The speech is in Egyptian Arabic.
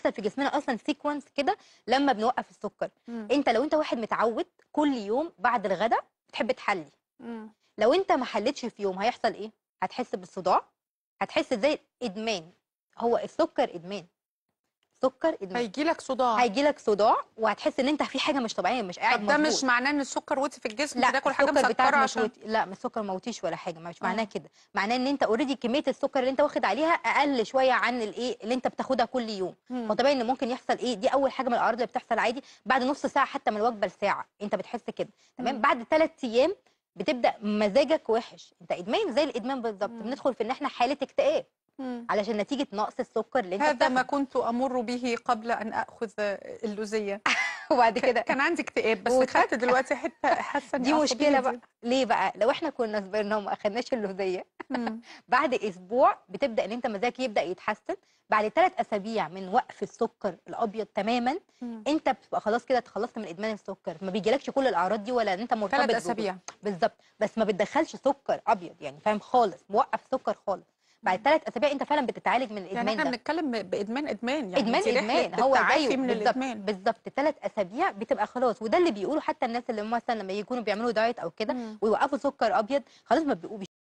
بيحصل في جسمنا اصلا سيكونس كده لما بنوقف السكر مم. انت لو انت واحد متعود كل يوم بعد الغداء بتحب تحلي مم. لو انت ما حلتش في يوم هيحصل ايه هتحس بالصداع هتحس زي ادمان هو السكر ادمان سكر ادمان هيجي لك صداع هيجي لك صداع وهتحس ان انت في حاجه مش طبيعيه مش قاعد طب ده مظبوط. مش معناه ان السكر وطي في الجسم لا تاكل حاجه السكر بتاعك مسكره مش عشان وطي لا مش السكر ما وطيش ولا حاجه مش معناه آه. كده معناه ان انت اوريدي كميه السكر اللي انت واخد عليها اقل شويه عن الايه اللي انت بتاخدها كل يوم مم. فطبيعي ان ممكن يحصل ايه دي اول حاجه من الاعراض اللي بتحصل عادي بعد نص ساعه حتى من الوجبه لساعه انت بتحس كده تمام مم. بعد ثلاث ايام بتبدا مزاجك وحش انت ادمان زي الادمان بالظبط مم. بندخل في ان احنا حاله اكتئاب مم. علشان نتيجه نقص السكر اللي انت هذا ما بتاخده كنت امر به قبل ان اخذ اللوزيه وبعد ك- كده كان عندي اكتئاب بس وفجأة- خدت دلوقتي حته حاسه إني دي عصبية مشكله بقى جداً. ليه بقى لو احنا كنا صبرنا وما اخدناش اللوزيه مم. بعد اسبوع بتبدا ان انت مزاجك يبدا يتحسن بعد ثلاث اسابيع من وقف السكر الابيض تماما مم. انت بتبقى خلاص كده اتخلصت من ادمان السكر ما بيجيلكش كل الاعراض دي ولا ان انت مرتبط ثلاث بوجود- اسابيع بالظبط بس ما بتدخلش سكر ابيض يعني فاهم خالص موقف سكر خالص بعد ثلاث اسابيع انت فعلا بتتعالج من يعني الادمان احنا ده بنتكلم ب- بادمان ادمان يعني ادمان دي رحلة ادمان هو التعافي زيه من بالظبط الادمان بالظبط ثلاث اسابيع بتبقى خلاص وده اللي بيقولوا حتى الناس اللي هم مثلا لما يكونوا بيعملوا دايت او كده مم. ويوقفوا سكر ابيض خلاص ما بيبقوا